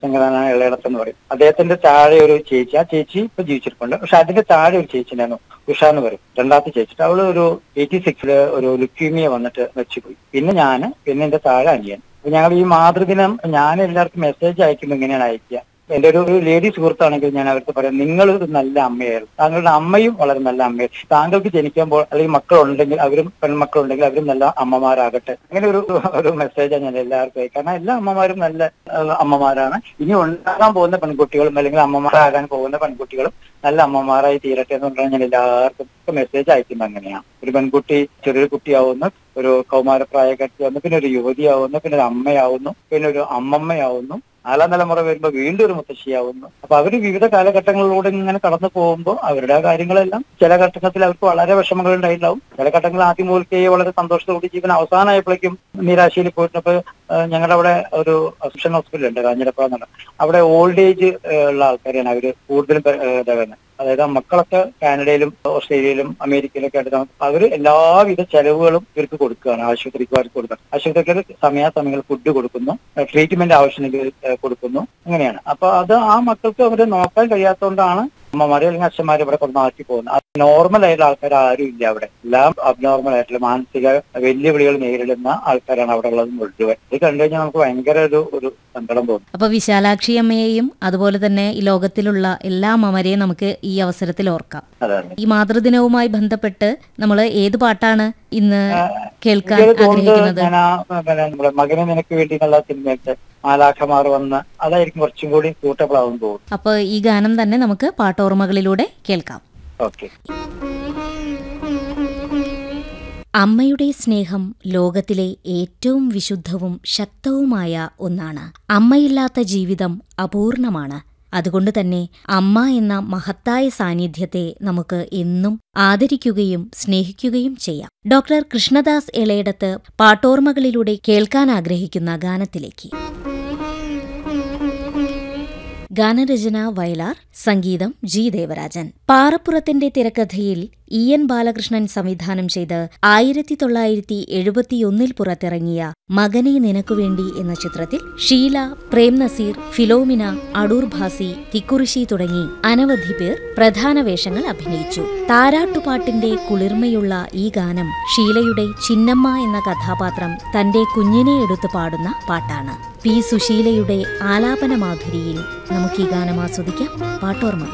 ശങ്കരനാരായണ ഇളയിടത്ത് എന്ന് പറയും അദ്ദേഹത്തിന്റെ താഴെ ഒരു ചേച്ചി ആ ചേച്ചി ഇപ്പൊ ജീവിച്ചിരിപ്പുണ്ട് പക്ഷെ അതിന്റെ താഴെ ഒരു ചേച്ചി ഉണ്ടായിരുന്നു ഉഷ എന്ന് പറയും രണ്ടാമത്തെ ചേച്ചി അവള് ഒരു എയ്റ്റി സിക്സില് ഒരു ലുക്കീമിയ വന്നിട്ട് മരിച്ചുപോയി പിന്നെ ഞാന് പിന്നെ എന്റെ താഴെ അനിയൻ അപ്പൊ ഞങ്ങൾ ഈ മാതൃദിനം ഞാൻ എല്ലാവർക്കും മെസ്സേജ് അയക്കുമ്പോൾ ഇങ്ങനെയാണ് അയക്കുക എന്റെ ഒരു ഒരു ലേഡി സുഹൃത്താണെങ്കിൽ ഞാൻ അവർക്ക് പറയാം നിങ്ങൾ ഒരു നല്ല അമ്മയായിരുന്നു താങ്കളുടെ അമ്മയും വളരെ നല്ല അമ്മയായിരുന്നു താങ്കൾക്ക് ജനിക്കുമ്പോൾ അല്ലെങ്കിൽ മക്കളുണ്ടെങ്കിൽ അവരും പെൺമക്കളുണ്ടെങ്കിൽ അവരും നല്ല അമ്മമാരാകട്ടെ അങ്ങനെ ഒരു ഒരു മെസ്സേജാണ് ഞാൻ എല്ലാവർക്കും അയക്കുക കാരണം എല്ലാ അമ്മമാരും നല്ല ഏഹ്, അമ്മമാരാണ് ഇനി ഉണ്ടാകാൻ പോകുന്ന പെൺകുട്ടികളും അല്ലെങ്കിൽ അമ്മമാരാകാൻ പോകുന്ന പെൺകുട്ടികളും നല്ല അമ്മമാരായി തീരട്ടെ എന്ന് പറഞ്ഞാൽ ഞാൻ എല്ലാവർക്കും മെസ്സേജ് അയക്കുന്നത് അങ്ങനെയാണ് ഒരു പെൺകുട്ടി ചെറിയൊരു കുട്ടിയാവുന്നു ഒരു കൗമാരപ്രായക്കാരിയാവുന്നു പിന്നെ ഒരു യുവതിയാവുന്നു പിന്നെ ഒരു അമ്മയാവുന്നു പിന്നെ ഒരു അമ്മമ്മയാവുന്നു നാലാം തലമുറ വരുമ്പോൾ വീണ്ടും ഒരു മുത്തശ്ശിയാവുന്നു അപ്പൊ അവർ വിവിധ കാലഘട്ടങ്ങളിലൂടെ ഇങ്ങനെ കടന്നു പോകുമ്പോൾ അവരുടെ ആ കാര്യങ്ങളെല്ലാം ചില ഘട്ടത്തിൽ അവർക്ക് വളരെ വിഷമങ്ങൾ ഉണ്ടായിട്ടുണ്ടാവും ചില ഘട്ടങ്ങളിൽ ആദ്യം മുതൽക്കേ വളരെ സന്തോഷത്തോടെ ജീവൻ അവസാനമായപ്പോഴേക്കും നിരാശയിൽ പോയിട്ടപ്പോ ഞങ്ങളുടെ അവിടെ ഒരു അസിഷൻ ഹോസ്പിറ്റൽ ഉണ്ട് കാഞ്ഞിരപ്പുഴ എന്നുള്ള അവിടെ ഓൾഡ് ഏജ് ഉള്ള ആൾക്കാരെയാണ് അവര് കൂടുതലും പേ- ഏഹ് ഇതാകുന്നത് അതായത് ആ മക്കളൊക്കെ കാനഡയിലും ഓസ്ട്രേലിയയിലും അമേരിക്കയിലൊക്കെ ആയിട്ട് താമസം അവര് എല്ലാവിധ ചെലവുകളും ഇവർക്ക് കൊടുക്കുകയാണ് ആശുപത്രിക്ക് അവർക്ക് കൊടുക്കണം ആശുപത്രിക്ക് സമയാസമയങ്ങളിൽ ഫുഡ് കൊടുക്കുന്നു ട്രീറ്റ്മെന്റ് ആവശ്യമെങ്കിൽ ഏഹ് കൊടുക്കുന്നു അങ്ങനെയാണ് അപ്പൊ അത് ആ മക്കൾക്ക് അവരെ നോക്കാൻ കഴിയാത്തതുകൊണ്ടാണ് അമ്മമാരെ അല്ലെങ്കിൽ അച്ഛന്മാരെ ഇവിടെ കൊണ്ട് മാറ്റി പോകുന്നത് അത് നോർമൽ ആയിട്ടുള്ള ആൾക്കാർ ആരും ഇല്ല അവിടെ എല്ലാം അബ്നോർമൽ ആയിട്ടുള്ള മാനസിക വെല്ലുവിളികൾ നേരിടുന്ന ആൾക്കാരാണ് അവിടെ ഉള്ളത് മുഴുവൻ ഇത് കണ്ടു കഴിഞ്ഞാൽ നമുക്ക് ഭയങ്കര ഒരു ഒരു സങ്കടം തോന്നും അപ്പൊ വിശാലാക്ഷി അമ്മയെയും അതുപോലെ തന്നെ ഈ ലോകത്തിലുള്ള എല്ലാ അമ്മമാരെയും നമുക്ക് ഈ അവസരത്തിൽ ഓർക്കാം അതാണ് ഈ മാതൃദിനവുമായി ബന്ധപ്പെട്ട് നമ്മൾ ഏത് പാട്ടാണ് ഇന്ന് കേൾക്കാൻ എനിക്കത് തോന്നുന്നത് ആഗ്രഹിക്കുന്നത് ഞാൻ ആ പിന്നെ നമ്മുടെ മകനെ നിനക്ക് വേണ്ടി എന്നുള്ള സിനിമയൊക്കെ മാലാഖമാർ വന്ന് അതായിരിക്കും കുറച്ചും കൂടി സൂട്ടബിൾ ആവും തോന്നുന്നു അപ്പോൾ ഈ ഗാനം തന്നെ നമുക്ക് പാട്ടോർമ്മകളിലൂടെ കേൾക്കാം ഓക്കെ അമ്മയുടെ സ്നേഹം ലോകത്തിലെ ഏറ്റവും വിശുദ്ധവും ശക്തവുമായ ഒന്നാണ് അമ്മയില്ലാത്ത ജീവിതം അപൂർണമാണ് അതുകൊണ്ട് തന്നെ അമ്മ എന്ന മഹത്തായ സാന്നിധ്യത്തെ നമുക്ക് എന്നും ആദരിക്കുകയും സ്നേഹിക്കുകയും ചെയ്യാം ഡോക്ടർ കൃഷ്ണദാസ് എളയിടത്ത് പാട്ടോർമ്മകളിലൂടെ കേൾക്കാൻ ആഗ്രഹിക്കുന്ന ഗാനത്തിലേക്ക് ഗാനരചന വയലാർ സംഗീതം ജി ദേവരാജൻ പാറപ്പുറത്തിന്റെ തിരക്കഥയിൽ ഇ എൻ ബാലകൃഷ്ണൻ സംവിധാനം ചെയ്ത് ആയിരത്തി തൊള്ളായിരത്തി എഴുപത്തിയൊന്നിൽ പുറത്തിറങ്ങിയ മകനെ നിനക്കുവേണ്ടി എന്ന ചിത്രത്തിൽ ഷീല പ്രേം നസീർ ഫിലോമിന അടൂർ ഭാസി തിക്കുറിശി തുടങ്ങി അനവധി പേർ പ്രധാന വേഷങ്ങൾ അഭിനയിച്ചു താരാട്ടുപാട്ടിന്റെ കുളിർമയുള്ള ഈ ഗാനം ഷീലയുടെ ചിന്നമ്മ എന്ന കഥാപാത്രം തന്റെ കുഞ്ഞിനെ എടുത്തു പാടുന്ന പാട്ടാണ് പി സുശീലയുടെ ആലാപന മാധുരിയിൽ നമുക്ക് ഈ ഗാനം ആസ്വദിക്കാം പാട്ടോർമ്മ